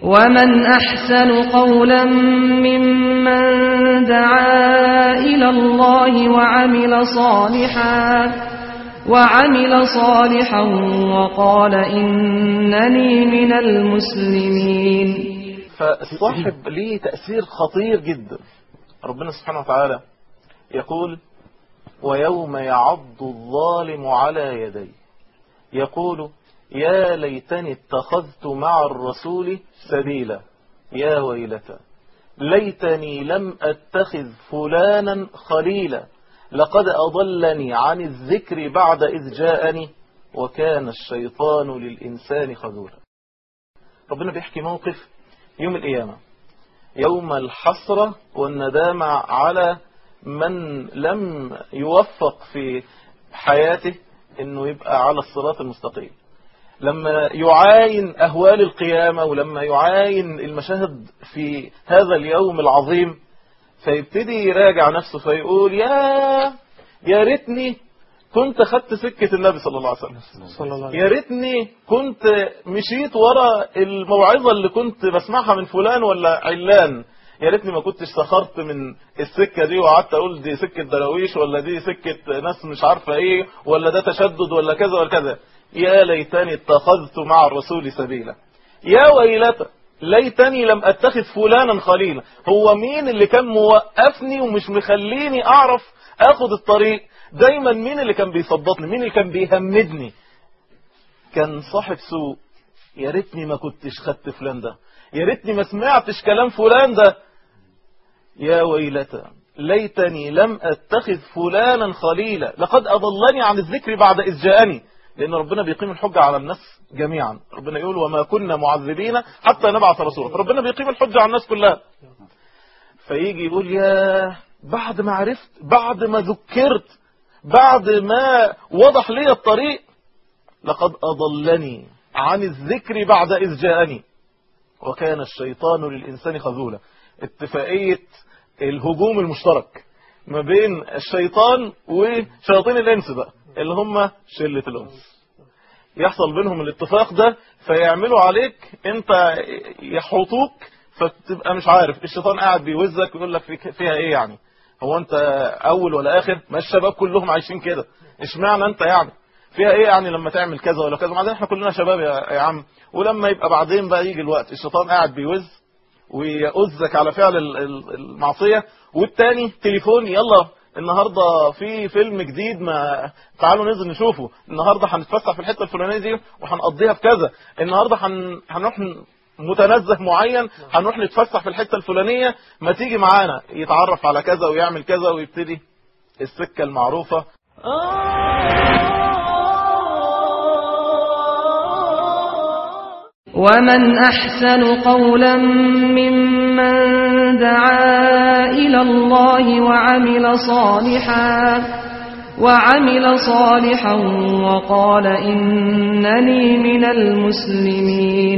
ومن أحسن قولا ممن دعا إلى الله وعمل صالحا وعمل صالحا وقال إنني من المسلمين فالصاحب ليه تأثير خطير جدا ربنا سبحانه وتعالى يقول ويوم يعض الظالم على يديه يقول يا ليتني اتخذت مع الرسول سبيلا يا ويلتى ليتني لم اتخذ فلانا خليلا لقد أضلني عن الذكر بعد إذ جاءني وكان الشيطان للإنسان خذولا ربنا بيحكي موقف يوم القيامة يوم الحسرة والندامة على من لم يوفق في حياته انه يبقى على الصراط المستقيم لما يعاين أهوال القيامة ولما يعاين المشاهد في هذا اليوم العظيم فيبتدي يراجع نفسه فيقول يا يا ريتني كنت خدت سكة النبي صلى الله عليه وسلم صلى الله عليه يا ريتني كنت مشيت ورا الموعظة اللي كنت بسمعها من فلان ولا علان يا ريتني ما كنتش سخرت من السكة دي وقعدت اقول دي سكة دراويش ولا دي سكة ناس مش عارفة ايه ولا ده تشدد ولا كذا ولا كذا يا ليتني اتخذت مع الرسول سبيلا يا ويلتى ليتني لم اتخذ فلانا خليلا هو مين اللي كان موقفني ومش مخليني اعرف اخد الطريق دايما مين اللي كان بيصدقني مين اللي كان بيهمدني كان صاحب سوء يا ريتني ما كنتش خدت فلان ده يا ريتني ما سمعتش كلام فلان ده يا ويلتى ليتني لم اتخذ فلانا خليلا لقد اضلني عن الذكر بعد اذ جاءني لان ربنا بيقيم الحجة على الناس جميعا ربنا يقول وما كنا معذبين حتى نبعث رسولا ربنا بيقيم الحجة على الناس كلها فيجي يقول يا بعد ما عرفت بعد ما ذكرت بعد ما وضح لي الطريق لقد أضلني عن الذكر بعد إذ جاءني وكان الشيطان للإنسان خذولا اتفاقية الهجوم المشترك ما بين الشيطان وشياطين الإنس بقى اللي هم شلة الأنس يحصل بينهم الاتفاق ده فيعملوا عليك انت يحوطوك فتبقى مش عارف الشيطان قاعد بيوزك ويقول لك فيها ايه يعني هو انت اول ولا اخر ما الشباب كلهم عايشين كده اشمعنى انت يعني فيها ايه يعني لما تعمل كذا ولا كذا بعدين احنا كلنا شباب يا, يا عم ولما يبقى بعدين بقى يجي الوقت الشيطان قاعد بيوز ويؤذك على فعل المعصية والتاني تليفون يلا النهاردة في فيلم جديد ما تعالوا ننزل نشوفه النهاردة هنتفسح في الحتة الفلانية دي وهنقضيها في كذا النهاردة هن... هنروح متنزه معين هنروح نتفسح في الحتة الفلانية ما تيجي معانا يتعرف على كذا ويعمل كذا ويبتدي السكة المعروفة ومن أحسن قولا ممن دعا إلى الله وعمل صالحا وعمل صالحا وقال إنني من المسلمين